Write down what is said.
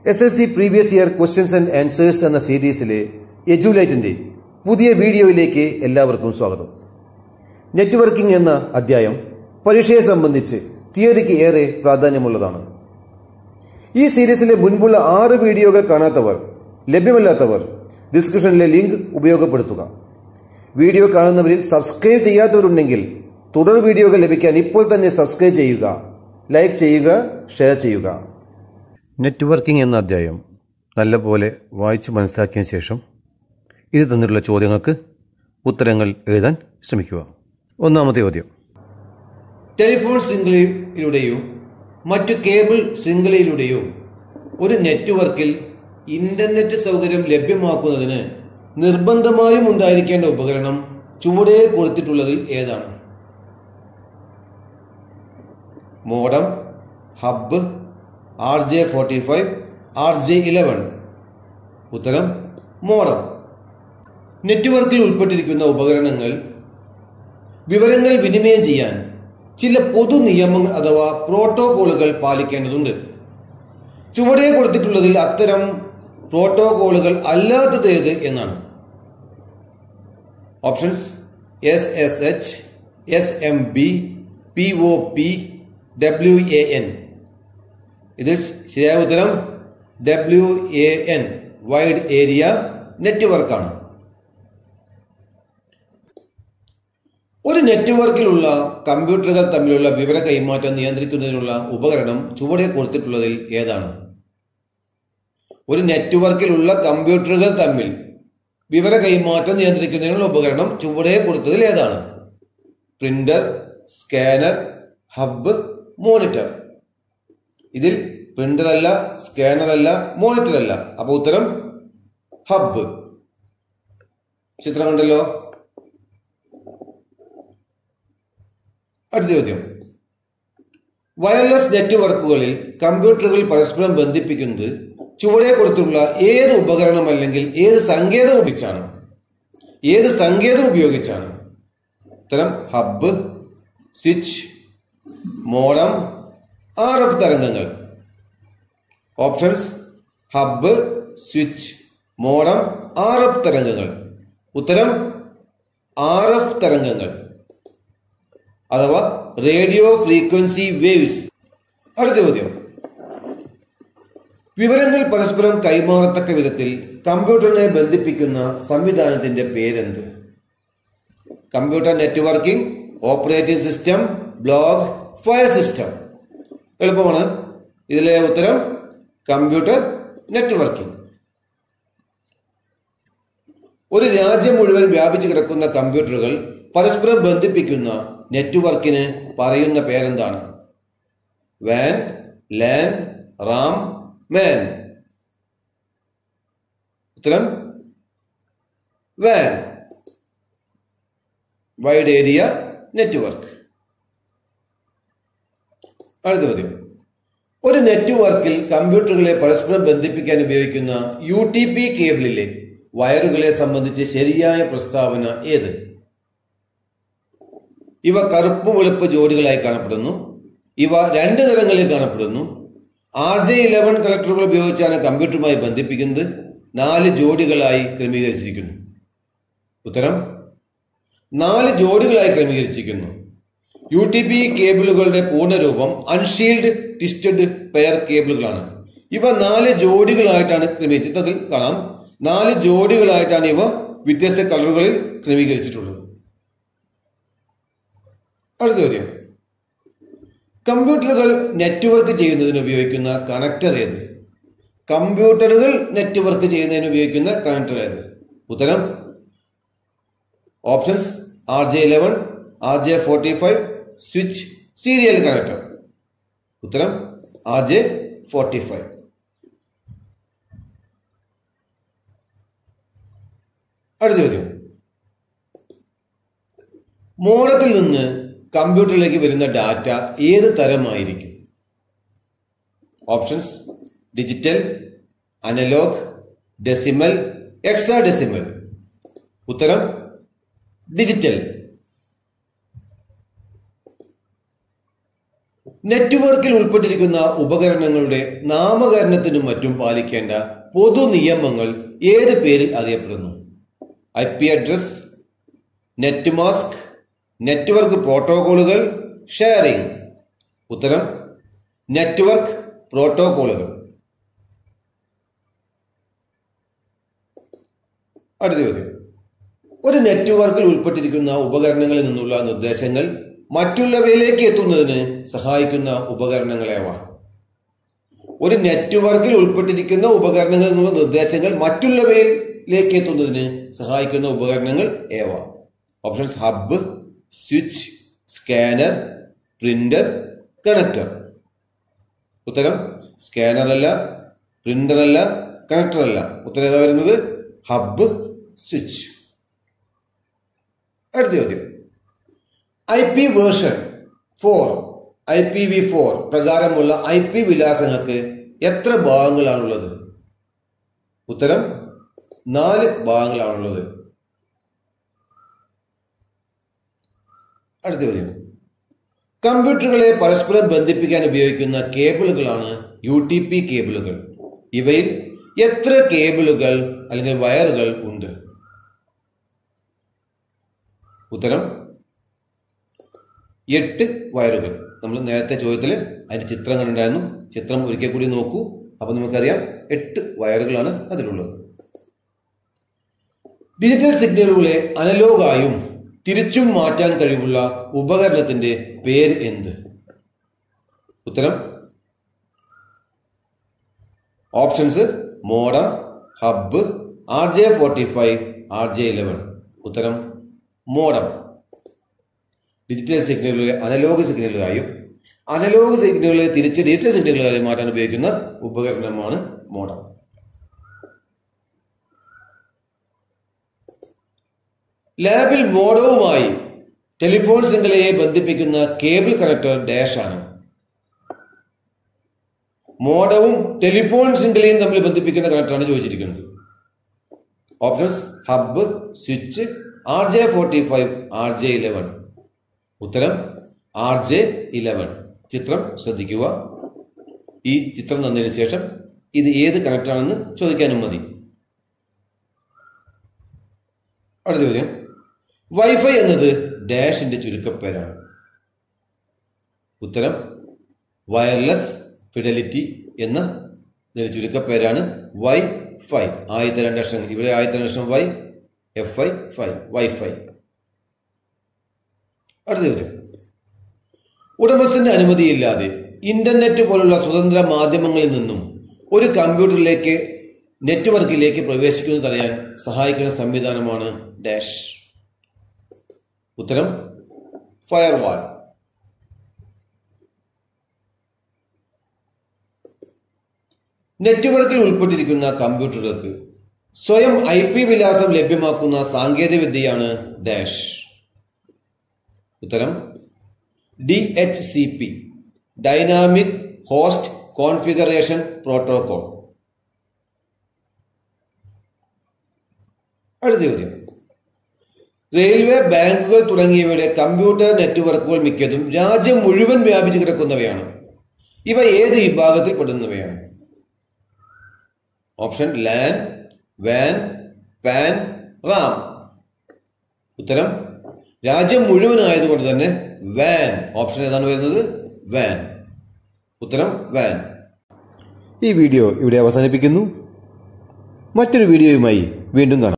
S S C previous year questions and answers എന്ന സീരീസിലെ എജുലൈറ്റിന്റെ പുതിയ വീഡിയോയിലേക്ക് എല്ലാവർക്കും സ്വാഗതം നെറ്റ്വർക്കിംഗ് എന്ന അധ്യായം പരീക്ഷയെ സംബന്ധിച്ച് തിയറിക്ക് ഏറെ പ്രാധാന്യമുള്ളതാണ് ഈ സീരീസിലെ മുൻപുള്ള ആറ് വീഡിയോകൾ കാണാത്തവർ ലഭ്യമല്ലാത്തവർ ഡിസ്ക്രിപ്ഷനിലെ ലിങ്ക് ഉപയോഗപ്പെടുത്തുക വീഡിയോ കാണുന്നവരിൽ സബ്സ്ക്രൈബ് ചെയ്യാത്തവരുണ്ടെങ്കിൽ തുടർ വീഡിയോകൾ ലഭിക്കാൻ ഇപ്പോൾ തന്നെ സബ്സ്ക്രൈബ് ചെയ്യുക ലൈക്ക് ചെയ്യുക ഷെയർ ചെയ്യുക നെറ്റ്വർക്കിംഗ് എന്ന അധ്യായം നല്ലപോലെ വായിച്ച് മനസ്സിലാക്കിയ ശേഷം ഇത് തന്നിട്ടുള്ള ചോദ്യങ്ങൾക്ക് ഉത്തരങ്ങൾ എഴുതാൻ ശ്രമിക്കുക ഒന്നാമത്തെ ചോദ്യം ടെലിഫോൺ ശൃംഖലയിലൂടെയോ മറ്റു കേബിൾ ശൃംഖലയിലൂടെയോ ഒരു നെറ്റ്വർക്കിൽ ഇന്റർനെറ്റ് സൗകര്യം ലഭ്യമാക്കുന്നതിന് നിർബന്ധമായും ഉണ്ടായിരിക്കേണ്ട ഉപകരണം ചുവടെ കൊടുത്തിട്ടുള്ളതിൽ ഏതാണ് modem hub R J forty five R J eleven ഉത്തരം മോഡം നെറ്റ്വർക്കിൽ ഉൾപ്പെട്ടിരിക്കുന്ന ഉപകരണങ്ങൾ വിവരങ്ങൾ വിനിമയം ചെയ്യാൻ ചില പൊതു നിയമങ്ങൾ അഥവാ പ്രോട്ടോകോളുകൾ പാലിക്കേണ്ടതുണ്ട് ചുവടെ കൊടുത്തിട്ടുള്ളതിൽ അത്തരം പ്രോട്ടോകോളുകൾ അല്ലാത്തത് ഏത് എന്നാണ് options S S H S M B P O P W A N ഇതിൽ ശരിയായ ഉത്തരം W A N wide area നെറ്റ്വർക്കാണ് ഒരു നെറ്റ്വർക്കിലുള്ള കമ്പ്യൂട്ടറുകൾ തമ്മിലുള്ള വിവര കൈമാറ്റം നിയന്ത്രിക്കുന്നതിനുള്ള ഉപകരണം ചുവടെ കൊടുത്തിട്ടുള്ളതിൽ ഏതാണ് ഒരു നെറ്റ്വർക്കിലുള്ള കമ്പ്യൂട്ടറുകൾ തമ്മിൽ വിവര കൈമാറ്റം നിയന്ത്രിക്കുന്നതിനുള്ള ഉപകരണം ചുവടെ കൊടുത്തതിൽ ഏതാണ് പ്രിന്റർ സ്കാനർ ഹബ്ബ് മോണിറ്റർ ഇതിൽ പ്രിന്റർ അല്ല സ്കാനർ അല്ല മോണിറ്റർ അല്ല അപ്പൊ ഉത്തരം ഹബ്ബ് ചിത്രം കണ്ടല്ലോ അടുത്ത ചോദ്യം വയർലെസ് നെറ്റ്വർക്കുകളിൽ കമ്പ്യൂട്ടറുകൾ പരസ്പരം ബന്ധിപ്പിക്കുന്നത് ചുവടെ കൊടുത്തുള്ള ഏത് ഉപകരണം അല്ലെങ്കിൽ ഏത് സങ്കേതം ഉപയോഗിച്ചാണ് ഏത് സങ്കേതം ഉപയോഗിച്ചാണ് ഉത്തരം hub switch modem R F തരംഗങ്ങൾ options hub switch modem R F തരംഗങ്ങൾ ഉത്തരം ആർ എഫ് തരംഗങ്ങൾ അഥവാ റേഡിയോ ഫ്രീക്വൻസി വേവ്സ് അടുത്ത ചോദ്യം വിവരങ്ങൾ പരസ്പരം കൈമാറത്തക്ക വിധത്തിൽ കമ്പ്യൂട്ടറിനെ ബന്ധിപ്പിക്കുന്ന സംവിധാനത്തിന്റെ പേരെന്ത് computer networking operating system blog fire system എളുപ്പമാണ് ഇതിലെ ഉത്തരം കമ്പ്യൂട്ടർ നെറ്റ്വർക്കിംഗ് ഒരു രാജ്യം മുഴുവൻ വ്യാപിച്ചു കിടക്കുന്ന കമ്പ്യൂട്ടറുകൾ പരസ്പരം ബന്ധിപ്പിക്കുന്ന നെറ്റ്വർക്കിന് പറയുന്ന പേരെന്താണ് വാൻ ലാൻ റാം മാൻ ഉത്തരം വാൻ വൈഡ് ഏരിയ നെറ്റ്വർക്ക് അടുത്ത ചോദ്യം ഒരു നെറ്റ്വർക്കിൽ കമ്പ്യൂട്ടറുകളെ പരസ്പരം ബന്ധിപ്പിക്കാൻ ഉപയോഗിക്കുന്ന യു ടി പി കേബിളിലെ വയറുകളെ സംബന്ധിച്ച് ശരിയായ പ്രസ്താവന ഏത് ഇവ കറുപ്പ് വെളുപ്പ് ജോഡികളായി കാണപ്പെടുന്നു ഇവ രണ്ട് നിറങ്ങളിൽ കാണപ്പെടുന്നു ആർ ജെ ഇലവൻ കലക്ടറുകൾ ഉപയോഗിച്ചാണ് കമ്പ്യൂട്ടറുമായി ബന്ധിപ്പിക്കുന്നത് നാല് ജോഡികളായി ക്രമീകരിച്ചിരിക്കുന്നു ഉത്തരം നാല് ജോഡികളായി ക്രമീകരിച്ചിരിക്കുന്നു യു ടി പി കേബിളുകളുടെ പൂർണ്ണരൂപം അൺഷീൽഡ് ട്വിസ്റ്റഡ് പെയർ കേബിളുകളാണ് ഇവ നാല് ജോഡികളായിട്ടാണ് ക്രമീകരിച്ചത് അതിൽ കാണാം നാല് ജോഡികളായിട്ടാണ് ഇവ വ്യത്യസ്ത കളറുകളിൽ ക്രമീകരിച്ചിട്ടുള്ളത് അടുത്ത ചോദ്യം കമ്പ്യൂട്ടറുകൾ നെറ്റ്വർക്ക് ചെയ്യുന്നതിന് ഉപയോഗിക്കുന്ന കണക്ടർ ഏത് കമ്പ്യൂട്ടറുകൾ നെറ്റ്വർക്ക് ചെയ്യുന്നതിന് ഉപയോഗിക്കുന്ന കണക്ടർ ഏത് ഉത്തരം options R J eleven R J forty five switch serial connector ഉത്തരം ആർ ജെ ഫോർട്ടി ഫൈവ് അടുത്ത ചോദ്യം മോഡത്തിൽ നിന്ന് കമ്പ്യൂട്ടറിലേക്ക് വരുന്ന ഡാറ്റ ഏത് തരമായിരിക്കും options digital analogue decimal hexadecimal ഉത്തരം ഡിജിറ്റൽ നെറ്റ്വർക്കിൽ ഉൾപ്പെട്ടിരിക്കുന്ന ഉപകരണങ്ങളുടെ നാമകരണത്തിനും മറ്റും പാലിക്കേണ്ട പൊതു നിയമങ്ങൾ ഏത് പേരിൽ അറിയപ്പെടുന്നു I P address net mask network പ്രോട്ടോകോളുകൾ ഷെയറിംഗ് ഉത്തരം നെറ്റ്വർക്ക് പ്രോട്ടോകോളുകൾ അടുത്ത ചോദ്യം ഒരു നെറ്റ്വർക്കിൽ ഉൾപ്പെട്ടിരിക്കുന്ന ഉപകരണങ്ങളിൽ നിന്നുള്ള നിർദ്ദേശങ്ങൾ മറ്റുള്ളവയിലേക്ക് എത്തുന്നതിന് സഹായിക്കുന്ന ഉപകരണങ്ങളേവ ഒരു നെറ്റ്വർക്കിൽ ഉൾപ്പെട്ടിരിക്കുന്ന ഉപകരണങ്ങളിൽ നിന്നുള്ള നിർദ്ദേശങ്ങൾ മറ്റുള്ളവയിലേക്ക് എത്തുന്നതിന് സഹായിക്കുന്ന ഉപകരണങ്ങൾ ഏവ options hub switch scanner printer connector ഉത്തരം സ്കാനർ അല്ല പ്രിന്റർ അല്ല കണക്ടർ അല്ല ഉത്തരം ഏതാ വരുന്നത് ഹബ്ബ് സ്വിച്ച് അടുത്ത ചോദ്യം I P version four I P V four പ്രകാരമുള്ള ഐ പി വിലാസങ്ങൾക്ക് എത്ര ഭാഗങ്ങളാണുള്ളത് ഉത്തരം നാല് ഭാഗങ്ങളാണുള്ളത് അടുത്ത ചോദ്യം കമ്പ്യൂട്ടറുകളെ പരസ്പരം ബന്ധിപ്പിക്കാൻ ഉപയോഗിക്കുന്ന കേബിളുകളാണ് യു ടി പി കേബിളുകൾ ഇവയിൽ എത്ര കേബിളുകൾ അല്ലെങ്കിൽ വയറുകൾ ഉണ്ട് ഉത്തരം എട്ട് വയറുകൾ നമ്മൾ നേരത്തെ ചോദ്യത്തിൽ അതിന്റെ ചിത്രം കണ്ടുണ്ടായിരുന്നു ചിത്രം ഒരിക്കൽ കൂടി നോക്കൂ അപ്പൊ നമുക്കറിയാം എട്ട് വയറുകളാണ് അതിലുള്ളത് ഡിജിറ്റൽ സിഗ്നലുകളെ അനലോഗായും തിരിച്ചും മാറ്റാൻ കഴിവുള്ള ഉപകരണത്തിന്റെ പേര് എന്ത് ഉത്തരം options modem hub R J forty five R J eleven ഉത്തരം മോഡം ഡിജിറ്റൽ സിഗ്നലുകളെ അനലോഗ് സിഗ്നലുകളായും അനലോഗ് സിഗ്നലുകളെ തിരിച്ച് ഡിജിറ്റൽ സിഗ്നലുകളായി മാറ്റാൻ ഉപയോഗിക്കുന്ന ഉപകരണമാണ് മോഡം ലാബിൽ മോഡവുമായി ടെലിഫോൺ ശൃംഖലയെ ബന്ധിപ്പിക്കുന്ന കേബിൾ കണക്ടർ ഡാഷ് ആണ് മോഡവും ടെലിഫോൺ ശൃംഖലയും തമ്മിൽ ബന്ധിപ്പിക്കുന്ന കണക്ടറാണ് ചോദിച്ചിരിക്കുന്നത് options hub switch R J forty five R J eleven ഉത്തരം ആർ ജെ ഇലവൻ ചിത്രം ശ്രദ്ധിക്കുക ഈ ചിത്രം തന്നതിന് ശേഷം ഇത് ഏത് കണക്ടറാണെന്ന് ചോദിക്കാനും മതി അടുത്ത ചോദ്യം വൈഫൈ എന്നത് ഡാഷിന്റെ ചുരുക്കപ്പേരാണ് ഉത്തരം വയർലെസ് ഫിഡലിറ്റി എന്ന ഇതിന്റെ ചുരുക്കപ്പേരാണ് വൈ ഫൈ ആദ്യത്തെ രണ്ട് അക്ഷരങ്ങൾ ഇവിടെ ആദ്യത്തെ രണ്ട് അക്ഷരം wi F I fi wifi അടുത്ത ചോദ്യം ഉടമസ്ഥന്റെ അനുമതിയില്ലാതെ ഇന്റർനെറ്റ് പോലുള്ള സ്വതന്ത്ര മാധ്യമങ്ങളിൽ നിന്നും ഒരു കമ്പ്യൂട്ടറിലേക്ക് നെറ്റ്വർക്കിലേക്ക് പ്രവേശിക്കുന്നത് തടയാൻ സഹായിക്കുന്ന സംവിധാനമാണ് ഡാഷ് ഉത്തരം ഫയർവാൾ നെറ്റ്വർക്കിൽ ഉൾപ്പെട്ടിരിക്കുന്ന കമ്പ്യൂട്ടറുകൾക്ക് സ്വയം ഐ പി വിലാസം ലഭ്യമാക്കുന്ന സാങ്കേതിക വിദ്യയാണ് ഡാഷ് ഉത്തരം D H C P dynamic host configuration protocol അടുത്ത ചോദ്യം റെയിൽവേ ബാങ്കുകൾ തുടങ്ങിയവയുടെ കമ്പ്യൂട്ടർ നെറ്റ്വർക്കുകൾ മിക്കതും രാജ്യം മുഴുവൻ വ്യാപിച്ചു കിടക്കുന്നവയാണ് ഇവ ഏത് വിഭാഗത്തിൽ പെടുന്നവയാണ് ഓപ്ഷൻ ലാൻ വാൻ പാൻ റാം ഉത്തരം രാജ്യം മുഴുവൻ ആയതുകൊണ്ട് തന്നെ വാൻ ഓപ്ഷൻ ഏതാണ് വരുന്നത് വാൻ ഉത്തരം വാൻ ഈ വീഡിയോ ഇവിടെ അവസാനിപ്പിക്കുന്നു മറ്റൊരു വീഡിയോയുമായി വീണ്ടും കാണാം